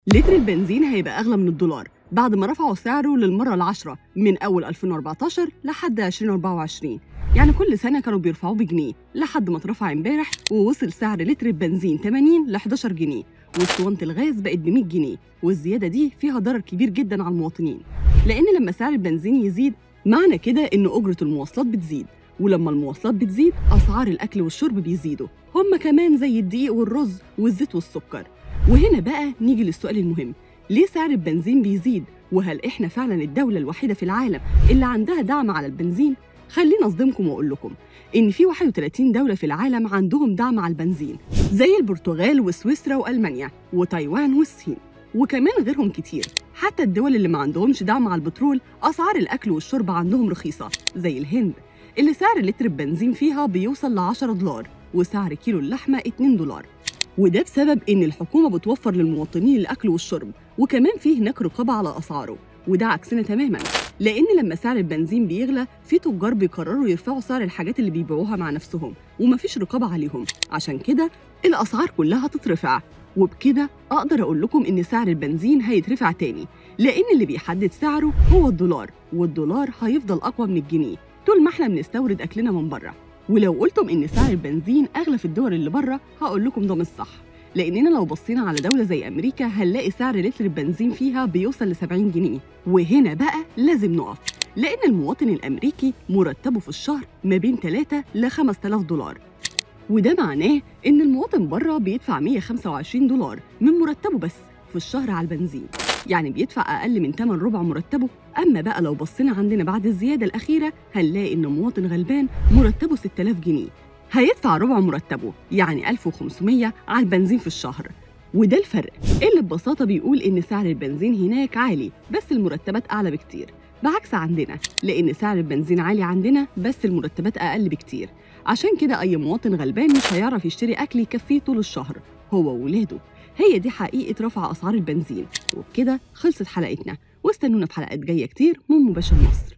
لتر البنزين هيبقى أغلى من الدولار بعد ما رفعوا سعره للمرة العشرة من أول 2014 لحد 2024 يعني كل سنة كانوا بيرفعوه بجنيه لحد ما اترفع امبارح ووصل سعر لتر البنزين 80 ل 11 جنيه واسطوانة الغاز بقت ب 100 جنيه والزيادة دي فيها ضرر كبير جدا على المواطنين لأن لما سعر البنزين يزيد معنى كده إن أجرة المواصلات بتزيد ولما المواصلات بتزيد أسعار الأكل والشرب بيزيدوا هما كمان زي الدقيق والرز والزيت والسكر وهنا بقى نيجي للسؤال المهم ليه سعر البنزين بيزيد وهل احنا فعلا الدولة الوحيدة في العالم اللي عندها دعم على البنزين خليني اصدمكم واقول لكم ان في 31 دولة في العالم عندهم دعم على البنزين زي البرتغال وسويسرا والمانيا وتايوان والصين وكمان غيرهم كتير حتى الدول اللي ما عندهمش دعم على البترول اسعار الاكل والشرب عندهم رخيصة زي الهند اللي سعر لتر البنزين فيها بيوصل ل 10 دولار وسعر كيلو اللحمة 2 دولار وده بسبب إن الحكومة بتوفر للمواطنين الأكل والشرب وكمان في هناك رقابة على أسعاره وده عكسنا تماما لأن لما سعر البنزين بيغلى في تجار بيقرروا يرفعوا سعر الحاجات اللي بيبيعوها مع نفسهم ومفيش رقابة عليهم عشان كده الأسعار كلها تترفع وبكده أقدر أقول لكم إن سعر البنزين هيترفع تاني لأن اللي بيحدد سعره هو الدولار والدولار هيفضل أقوى من الجنيه طول ما احنا بنستورد أكلنا من بره ولو قلتم ان سعر البنزين اغلى في الدول اللي بره هقول لكم ده مش صح لاننا لو بصينا على دوله زي امريكا هنلاقي سعر لتر البنزين فيها بيوصل ل 70 جنيه وهنا بقى لازم نقف لان المواطن الامريكي مرتبه في الشهر ما بين 3 ل 5000 دولار وده معناه ان المواطن بره بيدفع 125 دولار من مرتبه بس في الشهر على البنزين يعني بيدفع أقل من 8 ربع مرتبه أما بقى لو بصينا عندنا بعد الزيادة الأخيرة هنلاقي إن مواطن غلبان مرتبه 6000 جنيه هيدفع ربع مرتبه يعني 1500 على البنزين في الشهر وده الفرق اللي ببساطة بيقول إن سعر البنزين هناك عالي بس المرتبات أعلى بكتير بعكس عندنا لأن سعر البنزين عالي عندنا بس المرتبات أقل بكتير عشان كده أي مواطن غلبان مش هيعرف يشتري أكل يكفيه طول الشهر هو وولاده هي دي حقيقة رفع أسعار البنزين وبكده خلصت حلقتنا واستنونا في حلقات جاية كتير من مباشر مصر